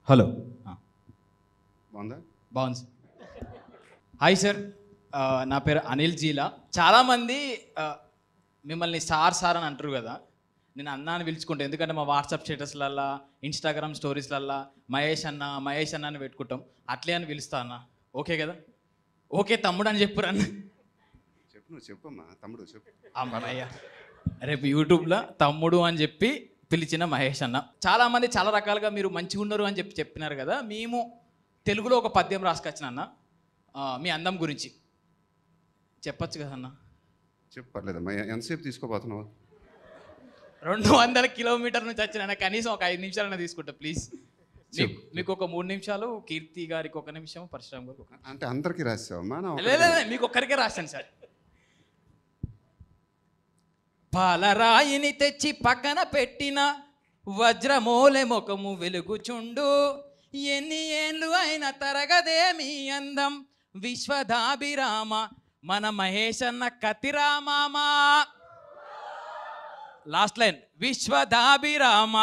Hello బాగుందా బాగుంది sir hi sir ఆ, నా పేరు అనిల్ జీలా చాలామంది ఆ, మిమ్మల్ని సార్ సార్ అని అంటారు కదా నేను అన్న అని పిలుచుకుంటాను ఎందుకంటే మా వాట్సాప్ స్టేటస్లల్లా ఇన్స్టాగ్రామ్ స్టోరీస్లల్లా మహేష్ అన్న మహేష్ అన్న అని పెట్టుకుంటాం అట్లే అని పిలుస్తా అన్న ఓకే కదా ఓకే తమ్ముడు అని చెప్పురు అన్న చెప్పు నువ్వు చెప్పమ్మా తమ్ముడు చెప్పు అమ్మయ్య రేపు యూట్యూబ్లో తమ్ముడు అని చెప్పి పిలిచిన మహేష్ అన్న చాలామంది చాలా రకాలుగా మీరు మంచిగా ఉన్నారు అని చెప్పి చెప్పినారు కదా మేము తెలుగులో ఒక పద్యం రాసుకొచ్చిన అన్న ఆ, మీ అందం గురించి చెప్పొచ్చు కదా అన్న చెప్పు పర్లేదమ్మా ఎ- ఎంతసేపు తీసుకోబోతున్నావు రెండు వందల కిలోమీటర్ నుంచి వచ్చిన అన్న కనీసం ఒక ఐదు నిమిషాలన్నా తీసుకుంటా ప్లీజ్ మీకు మీకు ఒక మూడు నిమిషాలు కీర్తి గారికి ఒక నిమిషం పరశురామ్ గారికి ఒక అంటే అందరికీ రాసావమ్మా నా లే, లే, లే, మీకు ఒక్కరికే రాశాను సార్ పాలరాయిని తెచ్చి పక్కన పెట్టిన వజ్రమూలె ముఖము వెలుగుచుండు ఎన్ని ఏండ్లు అయిన తరగదే మీ అందం విశ్వదాభిరామ మన మహేష్ అన్న కతిరామామా లాస్ట్ లైన్ విశ్వదాభిరామ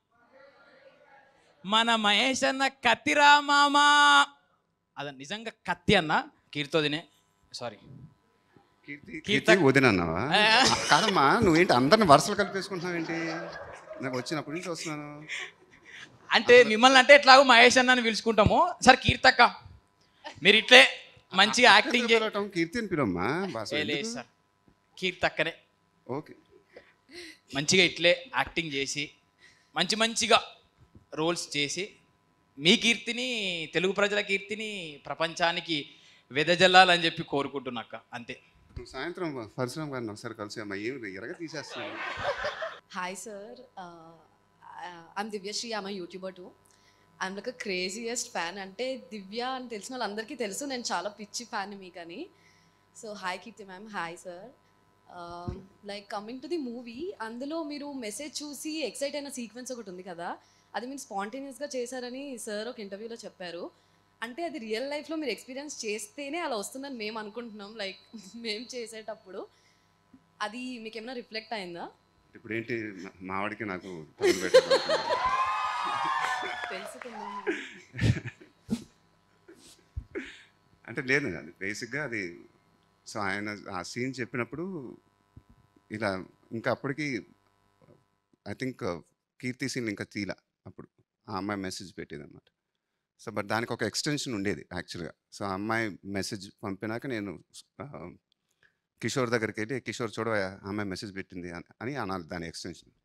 మన మహేష్ అన్న కత్తిరామామా అద నిజంగా కత్తి అన్న కీర్తోదినే సారీ కీర్తి కీర్త- కీర్తి వదిన అన్నావా ఆ. కాదమ్మా నువ్వేంటి అందరిని వరుసలు కలిపేసుకుంటున్నావు ఏంటి నాకు వచ్చినప్పటి నుంచి వస్తున్నాను అంటే మిమ్మల్ని అంటే ఎట్లాగో మహేష్ అన్న అని పిలుచుకుంటాము సార్ కీర్తక్క మీరు ఇట్లే మంచిగా యాక్టింగ్ చే పిలవటం కీర్తి అని పిలవమ్మా బాస ఏ, లేదు సార్ కీర్తక్కనే ఓకే మంచిగా ఇట్లే యాక్టింగ్ చేసి మంచి మంచిగా రోల్స్ చేసి మీ కీర్తిని తెలుగు ప్రజల కీర్తిని ప్రపంచానికి వెదజల్లాలని చెప్పి కోరుకుంటున్నాక అంతే నువ్వు సాయంత్రం పరశురామ్ గారిని ఒకసారి కలిసి అమ్మా ఏమి ఎరగ తీసేస్తున్నాను Hi, sir. Uh, I- I'm Divya Shri. I'm a YouTuber too. I'm like a craziest fan. అంటే దివ్య అని తెలిసిన వాళ్ళందరికీ తెలుసు నేను చాలా పిచ్చి ఫ్యాన్ మీకని so hi Keerthi ma'am hi sir like coming to the movie అందులో మీరు మెసేజ్ చూసి ఎక్సైట్ అయిన సీక్వెన్స్ ఒకటి ఉంది కదా అది మీరు స్పాంటేనియస్గా చేశారని సార్ ఒక ఇంటర్వ్యూలో చెప్పారు అంటే అది రియల్ లైఫ్లో మీరు ఎక్స్పీరియన్స్ చేస్తేనే అలా వస్తుందని మేము అనుకుంటున్నాం లైక్ మేము చేసేటప్పుడు అది మీకు ఏమైనా రిఫ్లెక్ట్ అయిందా ఇప్పుడు ఏంటి మా- మావాడికి నాకు తగులు పెట్టబోతున్నా. తెలుసుకుందాం అంటే లేదు అది బేసిక్గా అది సో ఆయన ఆ సీన్ చెప్పినప్పుడు ఇలా ఇంకా అప్పటికి ఐ థింక్ కీర్తి సీన్ ఇంకా తీల అప్పుడు ఆ అమ్మాయి మెసేజ్ పెట్టేది అనమాట సో బట్ దానికి ఒక ఎక్స్టెన్షన్ ఉండేది యాక్చువల్గా సో ఆ అమ్మాయి మెసేజ్ పంపినాక నేను ఆ, కిషోర్ దగ్గరికి వెళ్ళి కిషోర్ చూడ ఆ అమ్మాయి మెసేజ్ పెట్టింది అని- అని అనాలి దాని ఎక్స్టెన్షన్